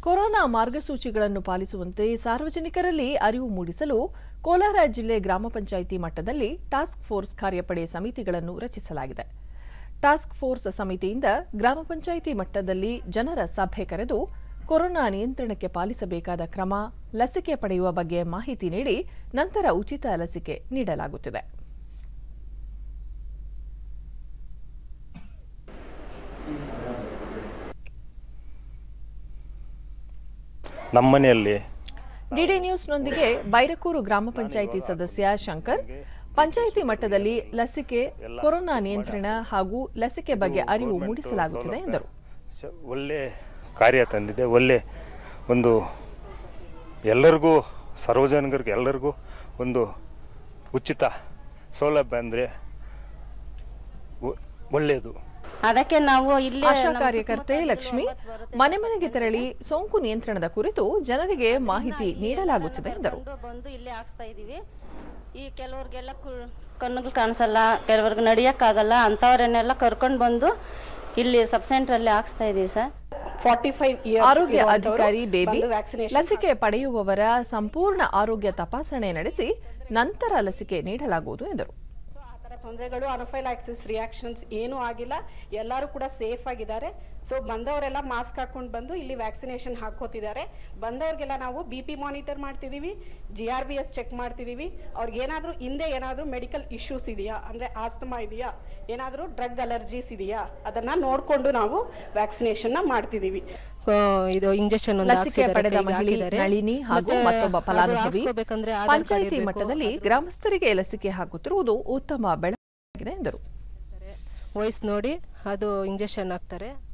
corona ಮಾರ್ಗಸೂಚಿಗಳನ್ನು ಪಾಲಿಸುವಂತೆ ಸಾರ್ವಜನಿಕರಲ್ಲಿ ಅರಿವು ಮೂಡಿಸಲು ಕೋಲಾರ ಜಿಲ್ಲೆ ಗ್ರಾಮ ಪಂಚಾಯಿತಿ ಮಟ್ಟದಲ್ಲಿ ಟಾಸ್ಕ್ ಫೋರ್ಸ್ ಕಾರ್ಯಪಡೆ ಸಮಿತಿಗಳನ್ನು ರಚಿಸಲಾಗಿದೆ ಟಾಸ್ಕ್ ಫೋರ್ಸ್ ಸಮಿತಿಯಿಂದ ಗ್ರಾಮ ಪಂಚಾಯಿತಿ ಮಟ್ಟದಲ್ಲಿ ಜನರ ಸಭೆ ಕರೆದು ಕೊರೋನಾ ನಿಯಂತ್ರಣಕ್ಕೆ ಪಾಲಿಸಬೇಕಾದ ಕ್ರಮ ಲಸಿಕೆ ಪಡೆಯುವ ಬಗ್ಗೆ ಮಾಹಿತಿ ನೀಡಿ ನಂತರ ಉಚಿತ ಲಸಿಕೆ ನೀಡಲಾಗುತ್ತಿದೆ ನಮ್ಮನೆಯಲ್ಲಿ ಡಿಡಿ ನ್ಯೂಸ್ನೊಂದಿಗೆ ಬೈರಕೂರು ಗ್ರಾಮ ಪಂಚಾಯಿತಿ ಸದಸ್ಯ ಶಂಕರ್ ಪಂಚಾಯಿತಿ ಮಟ್ಟದಲ್ಲಿ ಲಸಿಕೆ ಕೊರೋನಾ ನಿಯಂತ್ರಣ ಹಾಗೂ ಲಸಿಕೆ ಬಗ್ಗೆ ಅರಿವು ಮೂಡಿಸಲಾಗುತ್ತಿದೆ ಎಂದರು ಶ- ಒಳ್ಳೆ ಕಾರ್ಯ ತಂದಿದೆ ಒಳ್ಳೆ ಒಂದು ಎಲ್ಲರಿಗೂ ಸಾರ್ವಜನಿಕರಿಗೆ ಎಲ್ಲರಿಗೂ ಒಂದು ಉಚಿತ ಸೌಲಭ್ಯ ಅಂದರೆ ಒಳ್ಳೆಯದು ಅದಕ್ಕೆ ನಾವು ಇಲ್ಲಿ ಆಶಾ ಕಾರ್ಯಕರ್ತೆ ಲಕ್ಷ್ಮಿ ಮನೆ ಮನೆಗೆ ತೆರಳಿ ಸೋಂಕು ನಿಯಂತ್ರಣದ ಕುರಿತು ಜನರಿಗೆ ಮಾಹಿತಿ ನೀಡಲಾಗುತ್ತಿದೆ ಎಂದರು ಬಂದು ಇಲ್ಲೇ ಹಾಕ್ಸ್ತಾ ಇದೀವಿ ಈ ಕೆಲವ್ರಿಗೆಲ್ಲ ಕಣ್ಣುಗಳು ಕಾಣಿಸಲ್ಲ ಕೆಲವ್ರಿಗೆ ನಡಿಯಕ್ಕಾಗಲ್ಲ ಅಂಥವ್ರನ್ನೆಲ್ಲ ಕರ್ಕೊಂಡು ಬಂದು ಇಲ್ಲಿ ಸಬ್ ಸೆಂಟ್ರಲ್ಲಿ ಹಾಕ್ಸ್ತಾ ಇದೀವಿ ಸರ್ ಫಾರ್ಟಿ ಫೈವ್ ಆರೋಗ್ಯ ಅಧಿಕಾರಿ ಬೇಬಿ ಲಸಿಕೆ ಪಡೆಯುವವರ ಸಂಪೂರ್ಣ ಆರೋಗ್ಯ ತಪಾಸಣೆ ನಡೆಸಿ ನಂತರ ಲಸಿಕೆ ನೀಡಲಾಗುವುದು ಎಂದರು ಸೊ ಆ ಥರ ತೊಂದರೆಗಳು ಅನಫೈಲಾಕ್ಸಿಸ್ ರಿಯಾಕ್ಷನ್ಸ್ ಏನೂ ಆಗಿಲ್ಲ ಎಲ್ಲರೂ ಕೂಡ ಸೇಫ್ ಆಗಿದ್ದಾರೆ ಸೊ ಬಂದವರೆಲ್ಲ ಮಾಸ್ಕ್ ಹಾಕೊಂಡು ಬಂದು ಇಲ್ಲಿ ವ್ಯಾಕ್ಸಿನೇಷನ್ ಹಾಕೋತಿದ್ದಾರೆ ಬಂದವ್ರಿಗೆಲ್ಲ ನಾವು ಬಿ ಪಿ ಮಾನಿಟರ್ ಮಾಡ್ತಿದ್ದೀವಿ G R B S check ಮಾಡ್ತಿದ್ದೀವಿ ಅವ್ರಿಗೇನಾದರೂ ಹಿಂದೆ ಏನಾದರೂ ಮೆಡಿಕಲ್ ಇಶ್ಯೂಸ್ ಇದೆಯಾ ಅಂದರೆ ಆಸ್ತಮಾ ಇದೆಯಾ ಏನಾದರೂ ಡ್ರಗ್ ಅಲರ್ಜೀಸ್ ಇದೆಯಾ ಅದನ್ನು ನೋಡಿಕೊಂಡು ನಾವು ವ್ಯಾಕ್ಸಿನೇಷನ್ನ ಮಾಡ್ತಿದ್ದೀವಿ ಆ, ಇದು ಇಂಜೆಕ್ಷನ್ ಲಸಿಕೆ ಪಡೆದ ಮಹಿಳೆ ನಳಿನಿ ಹಾಗೂ ಮತ್ತೊಬ್ಬ ಫಲಾನುಭವಿ ಪಂಚಾಯಿತಿ ಮಟ್ಟದಲ್ಲಿ ಗ್ರಾಮಸ್ಥರಿಗೆ ಲಸಿಕೆ ಹಾಕುತ್ತಿರುವುದು ಉತ್ತಮ ಬೆಳವಣಿಗೆ ಎಂದರು ವಯಸ್ಸು ನೋಡಿ ಅದು ಇಂಜೆಕ್ಷನ್ ಹಾಕ್ತಾರೆ